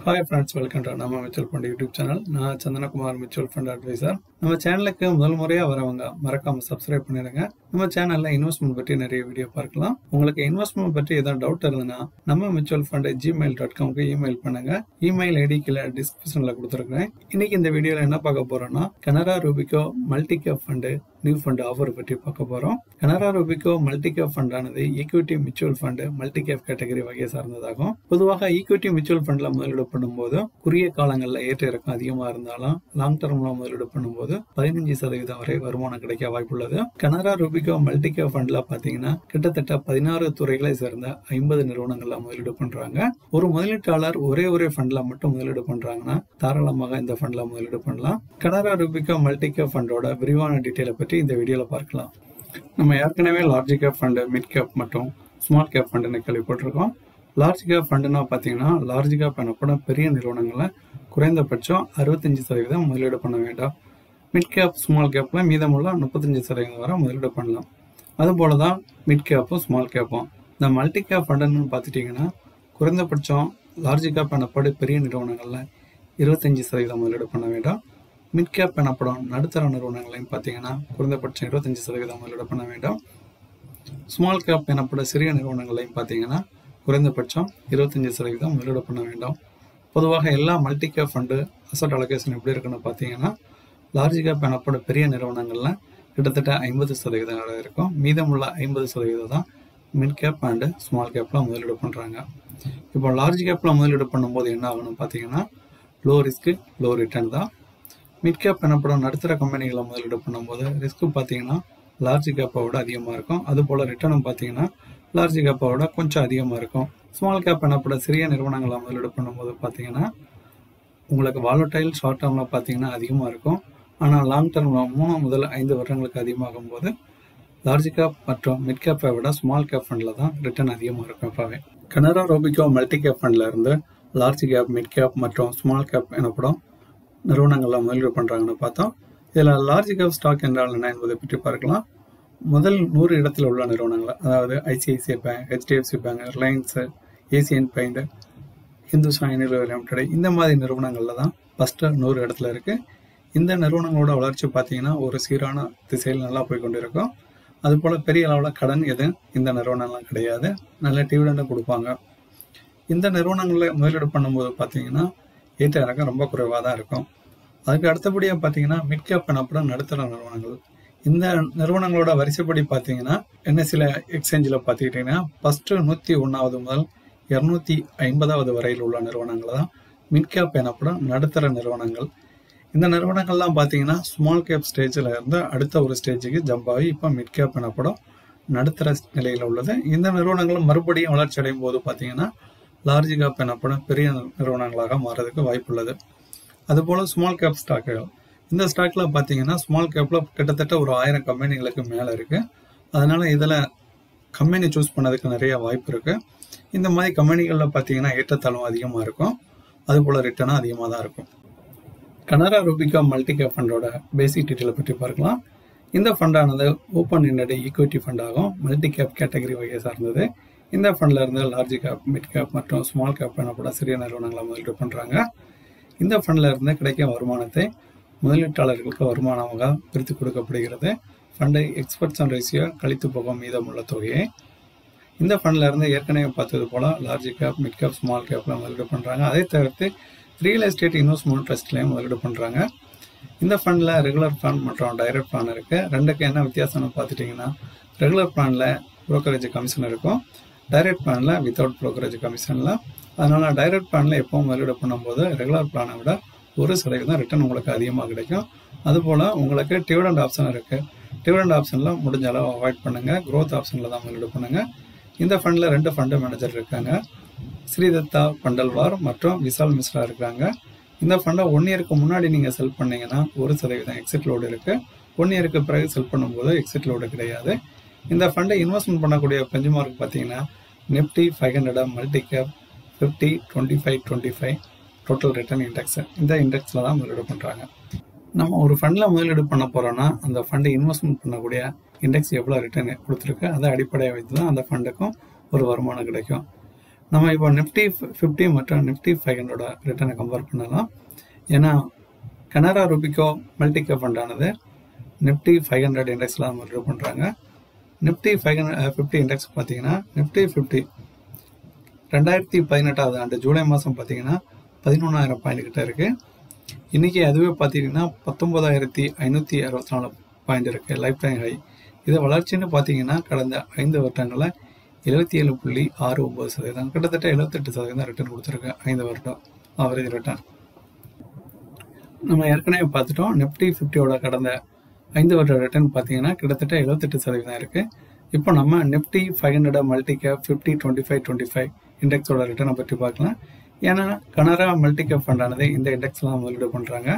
hi friends welcome to நம்ம mutual fund YouTube channel நான் Santhanakumar mutual fund advisor நம்ம சேனலுக்கு முதல் முறையாக வரவங்க மறக்காம சப்ஸ்கிரைப் பண்ணிடுங்க நம்ம சேனல்ல இன்வெஸ்ட்மெண்ட் பற்றி நிறைய வீடியோ பார்க்கலாம் உங்களுக்கு இன்வெஸ்ட்மெண்ட் பற்றி ஏதாவது டவுட் இருந்ததுன்னா நம்ம மியூச்சுவல் ஃபண்ட் ஜிமெயில் டாட் காம்க்கு இமெயில் பண்ணுங்க இமெயில் ஐடி கீழே டிஸ்கிரிப்ஷனில் கொடுத்துருக்கேன் இன்னைக்கு இந்த வீடியோவில் என்ன பார்க்க போறோம்னா Canara Robeco multi cap fund new fund offer பற்றி பார்க்க போறோம் கனரா ரூபிகோ மல்டி கேப் ஃபண்டானது equity mutual fund multi cap category வகையை சார்ந்ததாகும் பொதுவாக ஈக்விட்டி மியூச்சுவல் ஃபண்ட்ல முதலீடு பண்ணும்போது குறுகிய காலங்களில் ஏற்ற இறக்கம் அதிகமாக இருந்தாலும் லாங் டர்ம்ல முதலீடு பண்ணும்போது பதினஞ்சு சதவீதம் வரை வருமானம் கிடைக்க வாய்ப்புள்ளது கனரா ரூபிகோ மல்டி கேப் ஃபண்ட்ல பாத்தீங்கன்னா கிட்டத்தட்ட பதினாறு துறைகளை சேர்ந்த ஐம்பது நிறுவனங்கள்ல முதலீடு பண்றாங்க ஒரு முதலீட்டாளர் ஒரே ஒரே ஃபண்ட்ல மட்டும் முதலீடு பண்றாங்கன்னா தாராளமாக இந்த ஃபண்ட்ல முதலீடு பண்ணலாம் கனரா ரூபிகோ மல்டி கேப் ஃபண்டோட விரிவான டீட்டெயிலை பற்றி இந்த வீடியோல பார்க்கலாம் நம்ம ஏற்கனவே large cap fund mid cap மற்றும் ஸ்மால் கேப் ஃபண்டுன்னு கேள்விப்பட்டிருக்கோம் லார்ஜ் கேப் ஃபண்டுனா பார்த்தீங்கன்னா லார்ஜ் கேப் எனப்படும் பெரிய நிறுவனங்களில் குறைந்தபட்சம் அறுபத்தஞ்சு சதவீதம் முதலீடு பண்ண வேண்டாம் மிட் கேப் ஸ்மால் கேப்பில் மீதமுள்ள முப்பத்தஞ்சு சதவீதம் வரை முதலீடு பண்ணலாம் அதுபோல தான் மிட் கேப்பும் ஸ்மால் கேப்பும் இந்த மல்டி கேப் ஃபண்டுன்னு பார்த்துட்டிங்கன்னா குறைந்தபட்சம் லார்ஜ் கேப் எனப்படும் பெரிய நிறுவனங்களில் இருபத்தஞ்சி சதவீதம் முதலீடு பண்ண வேண்டாம் மிட் கேப் எனப்படும் நடுத்தர நிறுவனங்களையும் பார்த்தீங்கன்னா குறைந்தபட்சம் இருபத்தஞ்சி சதவீதம் முதலீடு பண்ண வேண்டாம் ஸ்மால் கேப் எனப்படும் சிறிய நிறுவனங்களையும் பார்த்தீங்கன்னா குறைந்தபட்சம் இருபத்தஞ்சி சதவீதம் முதலீடு பண்ண வேண்டாம் பொதுவாக எல்லா multi cap fund asset allocation எப்படி இருக்குன்னு பார்த்தீங்கன்னா லார்ஜ் கேப் எனப்படும் பெரிய நிறுவனங்களில் கிட்டத்தட்ட ஐம்பது சதவீதம் வரை இருக்கும் மீதமுள்ள ஐம்பது சதவீதம் தான் மிட் கேப் அண்டு ஸ்மால் கேப்பில் முதலீடு பண்ணுறாங்க இப்போ லார்ஜ் கேப்பில் முதலீடு பண்ணும்போது என்ன ஆகணும் பார்த்தீங்கன்னா லோ ரிஸ்க்கு லோ ரிட்டர்ன் தான் மிட் கேப் எனப்படும் நடுத்தர கம்பெனிகளை முதலீடு பண்ணும்போது ரிஸ்க்கு பார்த்தீங்கன்னா லார்ஜ் கேப்பை விட அதிகமாக இருக்கும் அதுபோல் ரிட்டர்னும் பார்த்தீங்கன்னா லார்ஜ் கேப்பை விட கொஞ்சம் அதிகமாக இருக்கும் ஸ்மால் கேப் எனப்படும் சிறிய நிறுவனங்களை முதலீடு பண்ணும்போது பார்த்தீங்கன்னா உங்களுக்கு வாலட்டைல் ஷார்ட் டேர்மில் பார்த்தீங்கன்னா அதிகமாக இருக்கும் ஆனால் லாங் டேர்மில் மூணு முதல் ஐந்து வருடங்களுக்கு அதிகமாகும் போது லார்ஜ் கேப் மற்றும் மிட் கேப்பை விட ஸ்மால் கேப் ஃபண்டில் தான் ரிட்டர்ன் அதிகமாக இருக்கும் இப்போவே கனரா ரோபிகோ மல்டி கேப் ஃபண்டில் இருந்து லார்ஜ் கேப் மிட் கேப் மற்றும் ஸ்மால் கேப் எனப்படும் நிறுவனங்களில் முதலீடு பண்ணுறாங்கன்னு பார்த்தோம் இதில் லார்ஜ் கேப் ஸ்டாக் என்றால் என்ன என்பதை பற்றி பார்க்கலாம் முதல் நூறு இடத்தில் உள்ள நிறுவனங்கள் அதாவது ICICI bank HDFC bank Reliance Asian paint Hindustan Unilever limited இந்த மாதிரி நிறுவனங்களில் தான் ஃபஸ்ட்டு நூறு இடத்துல இருக்குது இந்த நிறுவனங்களோட வளர்ச்சி பார்த்தீங்கன்னா ஒரு சீரான திசையில் நல்லா போய் கொண்டிருக்கும் அதுபோல் பெரிய அளவில் கடன் எதுவும் இந்த நிறுவனம்லாம் கிடையாது நல்ல டிவிடெண்டும் கொடுப்பாங்க இந்த நிறுவனங்களில் முதலீடு பண்ணும்போது பார்த்தீங்கன்னா ஏற்ற இறக்கம் ரொம்ப குறைவாக தான் இருக்கும் அதுக்கு அடுத்தபடியாக பார்த்தீங்கன்னா மிட் கேப் எனப்படும் நடுத்தர நிறுவனங்கள் இந்த நிறுவனங்களோட வரிசைப்படி பார்த்தீங்கன்னா என்எஸ்சியில் எக்ஸ்சேஞ்சில் பார்த்துக்கிட்டிங்கன்னா ஃபஸ்ட்டு நூற்றி ஒன்றாவது முதல் இரநூத்தி ஐம்பதாவது வரையில் உள்ள நிறுவனங்கள் தான் மிட் கேப் எனப்படும் நடுத்தர நிறுவனங்கள் இந்த நிறுவனங்கள்லாம் பார்த்தீங்கன்னா ஸ்மால் கேப் ஸ்டேஜில் இருந்து அடுத்த ஒரு ஸ்டேஜுக்கு ஜம்ப் ஆகி இப்போ மிட் கேப் எனப்படும் நடுத்தர நிலையில் உள்ளது இந்த நிறுவனங்களும் மறுபடியும் வளர்ச்சி அடையும் போது பார்த்தீங்கன்னா லார்ஜ் கேப் எனப்படும் பெரிய நிறுவனங்களாக மாறதுக்கு வாய்ப்புள்ளது அதுபோல் ஸ்மால் கேப் ஸ்டாக்குகள் இந்த ஸ்டாக்கில் பார்த்தீங்கன்னா ஸ்மால் கேப்பில் கிட்டத்தட்ட ஒரு ஆயிரம் கம்பெனிகளுக்கு மேலே இருக்குது அதனால் இதில் கம்பெனி சூஸ் பண்ணதுக்கு நிறைய வாய்ப்பு இருக்குது இந்த மாதிரி கம்பெனிகளில் பார்த்தீங்கன்னா ஏற்றத்தாழ்வும் அதிகமாக இருக்கும் அதுபோல் ரிட்டர்னும் அதிகமாக தான் இருக்கும் கனரா ரூபிகா மல்டி கேப் ஃபண்டோட பேசிக் டீட்டெயிலை பற்றி பார்க்கலாம் இந்த ஃபண்டானது ஓப்பன் இண்டட் ஈக்விட்டி ஃபண்டாகும் மல்டி கேப் கேட்டகரி வகையை சார்ந்தது இந்த ஃபண்டில் இருந்து லார்ஜ் கேப் மிட் கேப் மற்றும் ஸ்மால் கேப் எனப்பட சிறிய நிறுவனங்களை முதலீடு பண்ணுறாங்க இந்த ஃபண்டில் இருந்து கிடைக்கும் வருமானத்தை முதலீட்டாளர்களுக்கு வருமானமாக பிரித்து கொடுக்கப்படுகிறது ஃபண்டை எக்ஸ்பர்ட்ஸ் ரேஷியோ கழித்து போகும் மீதமுள்ள தொகையை இந்த ஃபண்டில் இருந்து ஏற்கனவே பார்த்தது போல் large cap mid cap small கேப்பில் முதலீடு பண்ணுறாங்க அதை தவிர்த்து ரியல் எஸ்டேட் இன்வெஸ்ட்மெண்ட் ட்ரஸ்ட்லேயும் முதலீடு பண்ணுறாங்க இந்த ஃபண்டில் ரெகுலர் பிளான் மற்றும் டைரக்ட் பிளான் இருக்குது ரெண்டுக்கு என்ன வித்தியாசம்னு பார்த்துட்டிங்கன்னா ரெகுலர் பிளானில் ப்ரோக்கரேஜ் கமிஷன் இருக்கும் டைரக்ட் பிளானில் வித்தவுட் ப்ரோக்கரேஜ் கமிஷனில் அதனால் டைரக்ட் பிளானில் எப்போவும் முதலீடு பண்ணும்போது ரெகுலர் பிளானை விட ஒரு சதவீதம் ரிட்டர்ன் உங்களுக்கு அதிகமாக கிடைக்கும் அதுபோல் உங்களுக்கு டிவிடண்ட் ஆப்ஷன் இருக்குது டிவிடண்ட் ஆப்ஷனில் முடிஞ்ச அளவு அவாய்ட் பண்ணுங்கள் க்ரோத் ஆப்ஷனில் தான் முதலீடு பண்ணுங்கள் இந்த ஃபண்டில் ரெண்டு ஃபண்டு மேனேஜர் இருக்காங்க ஸ்ரீதத்தா பண்டல்வார் மற்றும் விசால் மிஸ்ரா இருக்காங்க இந்த ஃபண்டை ஒன் இயருக்கு முன்னாடி நீங்கள் செல் பண்ணீங்கன்னா ஒரு சதவீதம் எக்ஸிட் லோடு இருக்குது ஒன் இயருக்கு பிறகு செல் பண்ணும்போது எக்ஸிட் லோடு கிடையாது இந்த ஃபண்டை இன்வெஸ்ட்மெண்ட் பண்ணக்கூடிய பெஞ்ச் மார்க் பார்த்தீங்கன்னா Nifty five hundred multi cap fifty twenty five twenty five total return index இந்த இண்டெக்ஸில் தான் முதலீடு பண்ணுறாங்க நம்ம ஒரு ஃபண்டில் முதலீடு பண்ண போகிறோன்னா அந்த ஃபண்டை இன்வெஸ்ட்மெண்ட் பண்ணக்கூடிய இண்டெக்ஸ் எவ்வளோ ரிட்டர்ன் கொடுத்துருக்கு அதை அடிப்படையாக வைத்து தான் அந்த ஃபண்டுக்கும் ஒரு வருமானம் கிடைக்கும் நம்ம இப்போ நிஃப்டி ஃபிஃப்டி மற்றும் நிஃப்டி ஃபைவ் ஹண்ட்ரடோட ரிட்டர்னை கம்பேர் பண்ணலாம் ஏன்னா கனரா ரூபிகோ மல்டி கேப் ஃபண்டானது நிஃப்டி ஃபைவ் ஹண்ட்ரட் இண்டெக்ஸில் நம்ம ரிவ்யூ பண்ணுறாங்க Nifty five hundred fifty index பார்த்தீங்கன்னா நிஃப்டி ஃபிஃப்டி ரெண்டாயிரத்தி பதினெட்டாவது ஆண்டு ஜூலை மாதம் பார்த்தீங்கன்னா பதினொன்றாயிரம் பாயிண்ட் கிட்ட இருக்குது இன்றைக்கி அதுவே பார்த்தீங்கன்னா பத்தொம்போதாயிரத்தி ஐநூற்றி அறுபத்தி நாலு பாயிண்ட் இருக்குது லைஃப் டைம் ஹை இது வளர்ச்சின்னு பார்த்தீங்கன்னா கடந்த ஐந்து வருடங்களில் எழுபத்தி ஏழு புள்ளி ஆறு ஒம்பது சதவீதம் கிட்டத்தட்ட எழுபத்தெட்டு சதவீதம் ரிட்டர்ன் கொடுத்துருக்கு ஐந்து வருடம் ஆவரேஜ் ரிட்டர்ன் நம்ம ஏற்கனவே பார்த்துட்டோம் நிஃப்டி ஃபிஃப்டியோட கடந்த ஐந்து வருட ரிட்டர்ன் பார்த்தீங்கன்னா கிட்டத்தட்ட எழுபத்தெட்டு சதவீதம் இருக்குது இப்போ நம்ம Nifty five hundred multi cap fifty twenty five twenty five இண்டெக்ஸோட ரிட்டர்னை பற்றி பார்க்கலாம் ஏன்னா கனரா மல்டி கேப் ஃபண்டானது இந்த இண்டெக்ஸ்லாம் முதலீடு பண்ணுறாங்க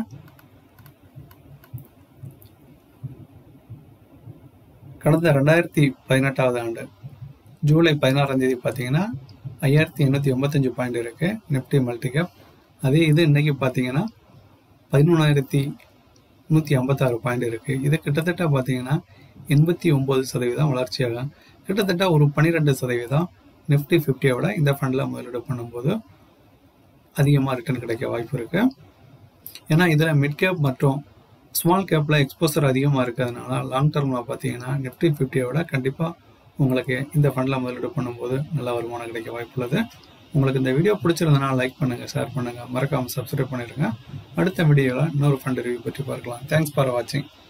கடந்த ரெண்டாயிரத்தி பதினெட்டாவது ஆண்டு ஜூலை பதினாறாம் தேதி பார்த்தீங்கன்னா ஐயாயிரத்தி எண்ணூற்றி எண்பத்தஞ்சு பாயிண்ட் இருக்குது நிஃப்டி மல்டி கேப் அதே இது இன்றைக்கி பார்த்தீங்கன்னா பதினொன்றாயிரத்தி நூற்றி ஐம்பத்தாறு பாயிண்ட் இருக்குது இது கிட்டத்தட்ட பார்த்தீங்கன்னா எண்பத்தி ஒம்பது சதவீதம் வளர்ச்சியாகும் கிட்டத்தட்ட ஒரு பன்னிரெண்டு சதவீதம் நிஃப்டி ஃபிஃப்டியை விட இந்த ஃபண்டில் முதலீடு பண்ணும்போது அதிகமாக ரிட்டர்ன் கிடைக்க வாய்ப்பு இருக்குது ஏன்னா இதில் மிட் கேப் மற்றும் ஸ்மால் கேப்பில் எக்ஸ்போசர் அதிகமாக இருக்கிறதுனால லாங் டர்மில் பார்த்தீங்கன்னா நிஃப்டி ஃபிஃப்டியை விட கண்டிப்பாக உங்களுக்கு இந்த ஃபண்டில் முதலீடு பண்ணும்போது நல்ல வருமானம் கிடைக்க வாய்ப்புள்ளது உங்களுக்கு இந்த வீடியோ பிடிச்சிருந்தனா லைக் பண்ணுங்கள் ஷேர் பண்ணுங்கள் மறக்காமல் சப்ஸ்கிரைப் பண்ணிடுங்க அடுத்த வீடியோவில் இன்னொரு ஃபண்ட் ரிவ்யூ பற்றி பார்க்கலாம் தேங்க்ஸ் ஃபார் வாட்சிங்